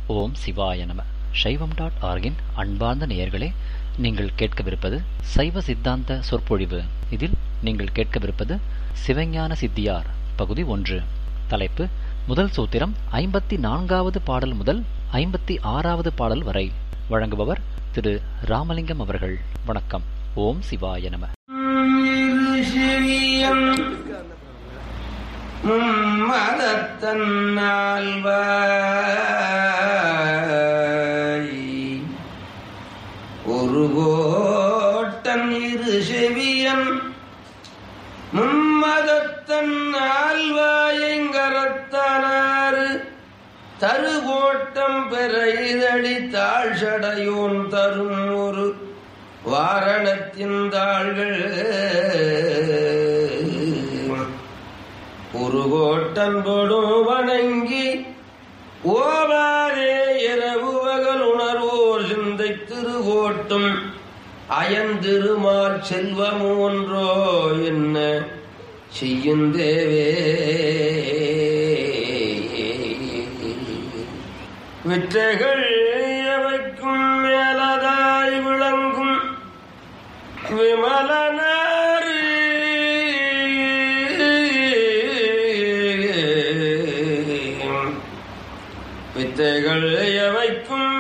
ஓம் சிவாய நம சைவம் டாட் ஆர்கின் அன்பார்ந்த நேயர்களே நீங்கள் கேட்கவிருப்பது சைவ சித்தாந்த சொற்பொழிவு இதில் நீங்கள் கேட்கவிருப்பது சிவஞான சித்தியார் பகுதி ஒன்று தலைப்பு முதல் சூத்திரம் ஐம்பத்தி நான்காவது பாடல் முதல் ஐம்பத்தி ஆறாவது பாடல் வரை வழங்குபவர் திரு ராமலிங்கம் அவர்கள் வணக்கம் ஓம் சிவாய நம சிவியம் மும்மதத்தன்னால்வாய் ஒரு கோட்டன் இரு செவியன் மும்மதத்தன் ஆழ்வாயங்கரத்தானாறு தருகோட்டம் பெற இதழி தாழ்சடையோன் தரும் ஒரு வாரணத்தின் தாள்கள் ஒரு கோட்டன் கொடும் வணங்கி ஓவாரே இரவு பகல் உணர்வோர் சிந்தை திருகோட்டும் அயந்திருமால் செல்வம் ஒன்றோ என்ன செய்யும் தேவே விற்றைகள் எவைக்கும் மேலதாய் விளங்கும் விமலனாரி வித்தைகள் எவைக்கும்